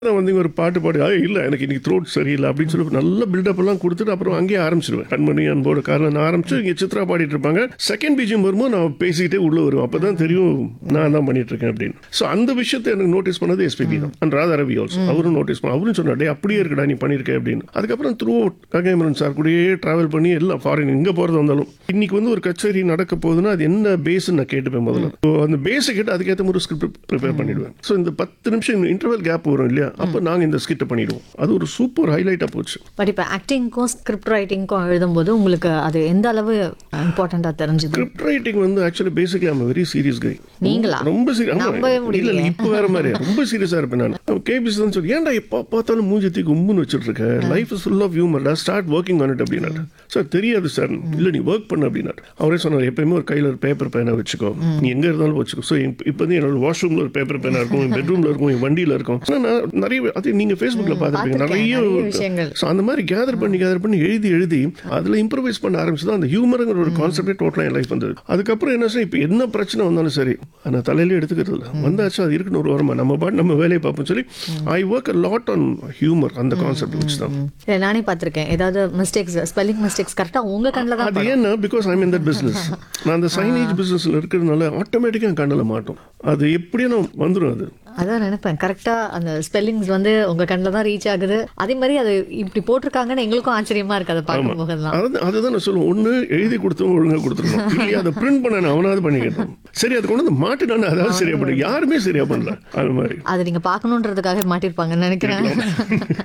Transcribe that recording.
நான் வந்து ஒரு பாட்டு பாடி "ஆ, இல்ல எனக்கு இன்னைக்கு த்ரோட் சரியில்லை அப்படின்னு சொல்லி நல்ல பில்டப் எல்லாம் கொடுத்துட்டு அப்புறம் அங்கேயே ஆரம்பிச்சிருவேன் கண்மணி அன்போட காரணம் நான் ஆரம்பிச்சு இங்கே சித்ரா பாடிட்டு இருப்பாங்க செகண்ட் பிஜிஎம் வரும்போது நான் பேசிக்கிட்டே உள்ள வருவேன் அப்பதான் தெரியும் நான் தான் பண்ணிட்டு இருக்கேன் அப்படின்னு ஸோ அந்த விஷயத்தை எனக்கு நோட்டீஸ் பண்ணது எஸ்பிபி தான் அண்ட் ராதா ரவி ஆல்சோ அவரும் நோட்டீஸ் பண்ண அவரும் சொன்னார் "டேய், அப்படியே இருக்கடா நீ பண்ணியிருக்க அப்படின்னு அதுக்கப்புறம் த்ரூ கங்கைமரன் சார் கூடயே டிராவல் பண்ணி எல்லாம் ஃபாரின் எங்கே போகிறது வந்தாலும் இன்னைக்கு வந்து ஒரு கச்சேரி நடக்க போகுதுன்னா அது என்ன பேஸ்ன்னு நான் கேட்டுப்பேன் முதல்ல So, அந்த பேஸை கேட்டு அதுக்கேற்ற மாதிரி ஸ்கிரிப்ட் ப்ரிப்பேர் பண்ணிடுவேன் ஸோ இந்த பத்து நிமிஷம் இன்டர்வல் கேப் வரும் இல்லையா அப்போ நாங்கள் இந்த ஸ்கிரிப்டை பண்ணிடுவோம் அது ஒரு சூப்பர் ஹைலைட்டாக போச்சு பட் இப்போ ஆக்டிங்க்கும் ஸ்கிரிப்ட் ரைட்டிங்க்கும் எழுதும்போது உங்களுக்கு அது எந்த அளவு இம்பார்ட்டண்ட்டாக தெரிஞ்சுது ஸ்கிரிப்ட் ரைட்டிங் வந்து actually basically I'm very serious guy நீங்களா? ரொம்ப சீரியஸ் நம்பவே இல்ல முடியலையே. இல்ல இப்போ வேற மாதிரி ரொம்ப சீரியஸா இருப்பேன் நான் கேபிசி தான் சொல்லி ஏன்டா எப்போ பார்த்தாலும் மூஞ்சி தூக்கி உம்முன்னு வச்சுட்டு இருக்க life is full of humour start working on it அப்படின்னாரு சார் தெரியாது சார் இல்ல நீ ஒர்க் பண்ண அப்படின்னாரு அவரே சொன்னார் எப்பயுமே ஒரு கையில ஒரு பேப்பர் பேனை வச்சுக்கோ நீ எங்க இருந்தாலும் வச்சுக்கோ ஸோ இப்போ வந்து என்னோட வாஷ்ரூம்ல ஒரு பேப்பர் பேனா இருக்கும் என் பெட்ரூம்ல இருக்கும் என் வண்டியில இருக்கும் ஆனா நான் நிறைய அது நீங்க ஃபேஸ்புக்ல பார்த்துருப்பீங்க பார்த்திருக்கேன். நிறைய நிறைய விஷயங்கள். ஸோ அந்த மாதிரி கேதர் பண்ணி கேதர் பண்ணி எழுதி எழுதி அதில் இம்ப்ரவைஸ் பண்ண ஆரம்பிச்சு தான் அந்த ஹியூமருங்கிற ஒரு கான்செப்டே டோட்டலாக என் லைஃப் வந்தது அதுக்கப்புறம் என்ன சார் இப்போ என்ன பிரச்சனை வந்தாலும் சரி நான் தலையிலே எடுத்துக்கிறது இல்லை வந்தாச்சு அது இருக்குன்னு ஒரு வரமா நம்ம பாட்டு நம்ம வேலையை பார்ப்போம் சொல்லி I work a lot on humour அந்த கான்செப்ட் வச்சு தான் இல்லை நானே பார்த்துருக்கேன் ஏதாவது மிஸ்டேக்ஸ் ஸ்பெல்லிங் மிஸ்டேக்ஸ் கரெக்டாக உங்கள் கண்ணில் தான் அது ஏன்னா because I'm in that business நான் அந்த சைனேஜ் பிஸ்னஸில் இருக்கிறதுனால ஆட்டோமேட்டிக்காக கண்ணில் மாட்டோம் அது எப்படியும் நான் வந்துடும் அது அதான் நினைப்பேன் கரெக்டாக அந்த ஸ்பெல்லிங்ஸ் வந்து உங்கள் கண்ணில் தான் ரீச் ஆகுது அதே மாதிரி அது இப்படி போட்டிருக்காங்கன்னு எங்களுக்கும் ஆச்சரியமா இருக்கு அதை பார்க்கும் போதெல்லாம் அது அதுதான் நான் சொல்லுவேன் ஒன்று எழுதி கொடுத்தவங்க ஒழுங்காக கொடுத்துருக்கணும் இல்லையா அதை பிரிண்ட் பண்ண அவனாவது பண்ணிக்கிட்டோம் சரி அதை கொண்டு வந்து மாட்டினானே அதாவது சரியா பண்ணு யாருமே சரியா பண்ணல அது மாதிரி அது நீங்கள் பார்க்கணுன்றதுக்காக மாட்டிருப்பாங்கன்னு நினைக்கிறேன்